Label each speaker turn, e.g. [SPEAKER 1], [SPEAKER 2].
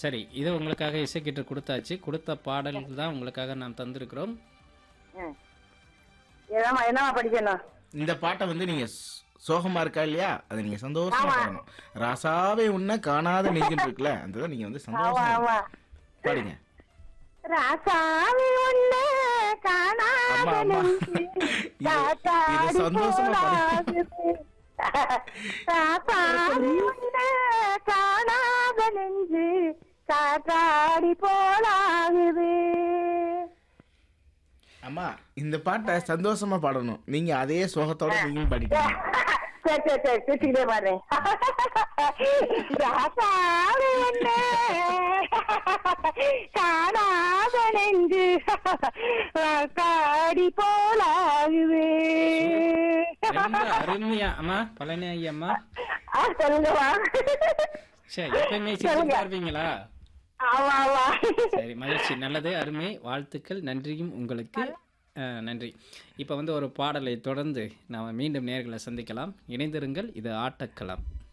[SPEAKER 1] சரி இது உங்களுக்காக இசைக்கிட்டு கொடுத்தாச்சு கொடுத்த பாடல் தான் உங்களுக்காக நாம் தந்திருக்கிறோம்
[SPEAKER 2] ம். என்னம்மா என்னம்மா படிக்கணும்
[SPEAKER 3] இந்த பாட்டை வந்து நீங்க சோ- சோகமா இருக்கா இல்லையா அதை நீங்க சந்தோஷமா பாடணும் ராசாவே உன்ன காணாத நெஞ்சுன்னு இருக்குல்ல அந்த நீங்க வந்து
[SPEAKER 2] ஆமா
[SPEAKER 3] சந்தோஷமா
[SPEAKER 2] ஆமா
[SPEAKER 3] பாடுங்க
[SPEAKER 2] ராசாவி ஒண்ணு காணாத
[SPEAKER 3] அம்மா, அம்மா.
[SPEAKER 2] நெஞ்சு
[SPEAKER 3] இது-
[SPEAKER 2] காத்தாடி
[SPEAKER 3] இது சந்தோஷமா
[SPEAKER 2] போலாகுது. ராசாவி ஒண்ணு காணாத நெஞ்சு காத்தாடி போலாகுது
[SPEAKER 3] அம்மா இந்த பாட்டை சந்தோஷமா பாடணும் நீங்க அதே சோகத்தோட நீங்களும் பாடிட்டீங்க
[SPEAKER 2] சரி சரி சரி சிரிச்சுக்கிட்டே பாரு ராசாவி ஒண்ணு காணாத நெஞ்சு காடி போலாகுது
[SPEAKER 1] ரொம்ப அருமையா அம்மா பழனி ஐயம்மா
[SPEAKER 2] ஆ, சொல்லுங்கம்மா
[SPEAKER 1] சரி எப்பயுமே சிரிச்சுட்டு இருப்பீங்களா
[SPEAKER 2] ஆமா ஆமா
[SPEAKER 1] சரி மகிழ்ச்சி நல்லது அருமை வாழ்த்துக்கள் நன்றியும் உங்களுக்கு அஹ், நன்றி இப்போ வந்து ஒரு பாடலை தொடர்ந்து நாம் மீண்டும் நேர்களை சந்திக்கலாம் இணைந்திருங்கள் இது ஆட்டக்களம்